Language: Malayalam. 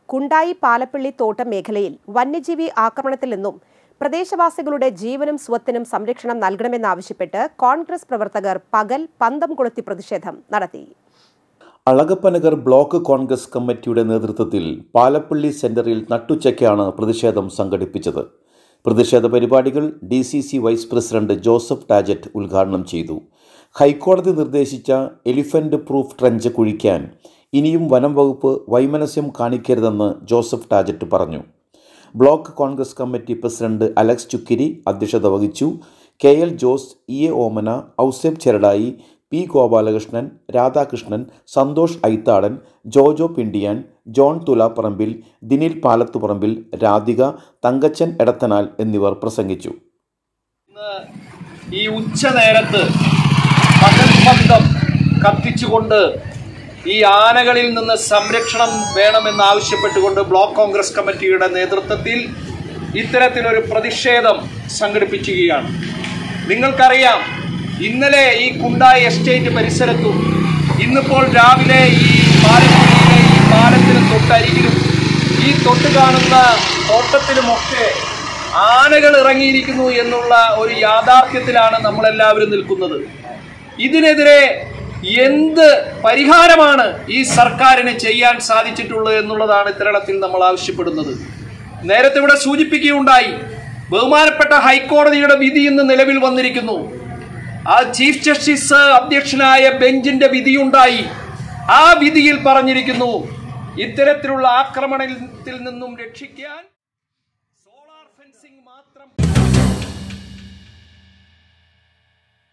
കുണ്ടായി പാലപ്പള്ളി തോട്ടം മേഖലയിൽ വന്യജീവി ആക്രമണത്തിൽ നിന്നും പ്രദേശവാസികളുടെ ജീവനും സ്വത്തിനും സംരക്ഷണം നൽകണമെന്നാവശ്യപ്പെട്ട് കോൺഗ്രസ് പ്രവർത്തകർ പകൽ പന്തം കൊളുത്തി പ്രതിഷേധം നടത്തി അളകപ്പനഗർ ബ്ലോക്ക് കോൺഗ്രസ് കമ്മിറ്റിയുടെ നേതൃത്വത്തിൽ പാലപ്പള്ളി സെന്ററിൽ നട്ടുച്ചയ്ക്കാണ് പ്രതിഷേധം സംഘടിപ്പിച്ചത് പ്രതിഷേധ പരിപാടികൾ D C C vice president Joseph Tajet ഉദ്ഘാടനം ചെയ്തു ഹൈക്കോടതി നിർദ്ദേശിച്ച എലിഫന്റ് പ്രൂഫ് ട്രഞ്ച് കുഴിക്കാൻ ഇനിയും വനം വകുപ്പ് വൈമനസ്യം കാണിക്കരുതെന്ന് ജോസഫ് ടാജറ്റ് പറഞ്ഞു block Congress committee president Alex Chukkiri അധ്യക്ഷത വഹിച്ചു K L Jose E A Omana Auseph Cheradai P Gopalakrishnan Radhakrishnan Santhosh Aithadan Jojo Pindiyan John Thulaparambil Dinil Palathuparambil Radhika Thankachan Edathanal എന്നിവർ പ്രസംഗിച്ചു ഇന്ന് ഈ ഉച്ച നേരത്ത് പകൽബന്ധം കത്തിച്ചുകൊണ്ട് ഈ ആനകളിൽ നിന്ന് സംരക്ഷണം വേണമെന്നാവശ്യപ്പെട്ടുകൊണ്ട് ബ്ലോക്ക് കോൺഗ്രസ് കമ്മിറ്റിയുടെ നേതൃത്വത്തിൽ ഇത്തരത്തിലൊരു പ്രതിഷേധം സംഘടിപ്പിക്കുകയാണ് നിങ്ങൾക്കറിയാം ഇന്നലെ ഈ കുണ്ടായി എസ്റ്റേറ്റ് പരിസരത്തും ഇന്നിപ്പോൾ രാവിലെ ഈ പാലക്കുഴിയിലെ ഈ പാലത്തിന് തൊട്ടരികിലും ഈ തൊട്ട് കാണുന്ന തോട്ടത്തിലുമൊക്കെ ആനകൾ ഇറങ്ങിയിരിക്കുന്നു എന്നുള്ള ഒരു യാഥാർത്ഥ്യത്തിലാണ് നമ്മളെല്ലാവരും നിൽക്കുന്നത് ഇതിനെതിരെ എന്ത് പരിഹാരമാണ് ഈ സർക്കാരിന് ചെയ്യാൻ സാധിച്ചിട്ടുള്ളത് എന്നുള്ളതാണ് ഇത്തരണത്തിൽ നമ്മൾ ആവശ്യപ്പെടുന്നത് നേരത്തെ ഇവിടെ സൂചിപ്പിക്കുകയുണ്ടായി ബഹുമാനപ്പെട്ട ഹൈക്കോടതിയുടെ വിധി ഇന്ന് നിലവിൽ വന്നിരിക്കുന്നു ആ ചീഫ് ജസ്റ്റിസ് അധ്യക്ഷനായ ബെഞ്ചിന്റെ വിധിയുണ്ടായി ആ വിധിയിൽ പറഞ്ഞിരിക്കുന്നു ഇത്തരത്തിലുള്ള ആക്രമണത്തിൽ നിന്നും രക്ഷിക്കാൻ